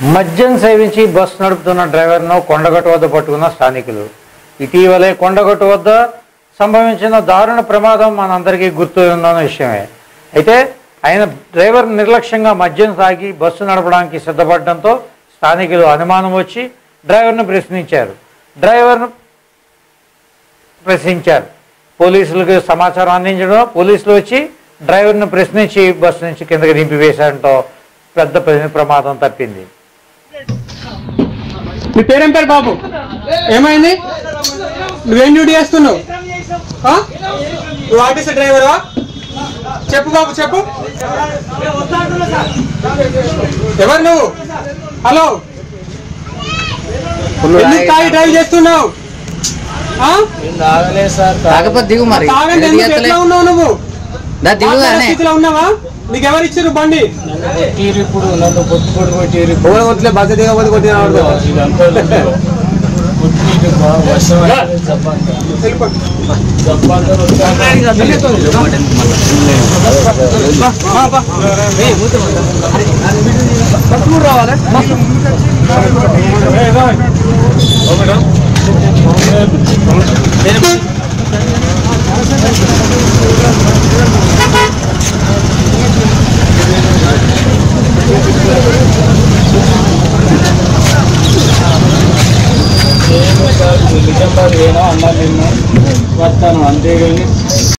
మద్యం సేవించి బస్సు నడుపుతున్న డ్రైవర్ను కొండగట్టు వద్ద పట్టుకున్న స్థానికులు ఇటీవలే కొండగట్టు వద్ద సంభవించిన దారుణ ప్రమాదం మనందరికీ గుర్తు ఉన్న విషయమే అయితే ఆయన డ్రైవర్ నిర్లక్ష్యంగా మద్యం తాగి బస్సు నడపడానికి సిద్ధపడడంతో స్థానికులు అనుమానం వచ్చి డ్రైవర్ను ప్రశ్నించారు డ్రైవర్ను ప్రశ్నించారు పోలీసులకు సమాచారం అందించడం పోలీసులు వచ్చి డ్రైవర్ను ప్రశ్నించి బస్సు నుంచి కిందకి దింపివేశాడంతో పెద్ద ప్ర- ప్రమాదం తప్పింది నీ పేరేం పేరు బాబు ఏమైంది నువ్వేం డ్యూటీ చేస్తున్నావు ఆ? నువ్వు ఆర్టీసీ డ్రైవరా చెప్పు బాబు చెప్పు ఎవరు నువ్వు హలో ఎందుకు తాగి డ్రైవ్ చేస్తున్నావు ఆ? కాకపోతే దిగు మరి తాగండి ఎందుకు ఎందుకు ఎత్తలే? ఎట్లా ఉన్నావు నువ్వు దా దిగు మాట్లాడే అనే. స్థితిలో ఉన్నావా నీకు ఎవరు ఇచ్చారు బండి ఇప్పుడు నన్ను పొత్తుపడి కొట్టిరు ఎవరు కొట్టలే బస్సు దిగబోతే కొట్టిన ఇదంతా కొట్టిరు వర్షం అయితే జబ్బంతా జబ్బంతా నిజామాబాద్ పోయినా అన్న నిన్ను వస్తాను అంతేగాని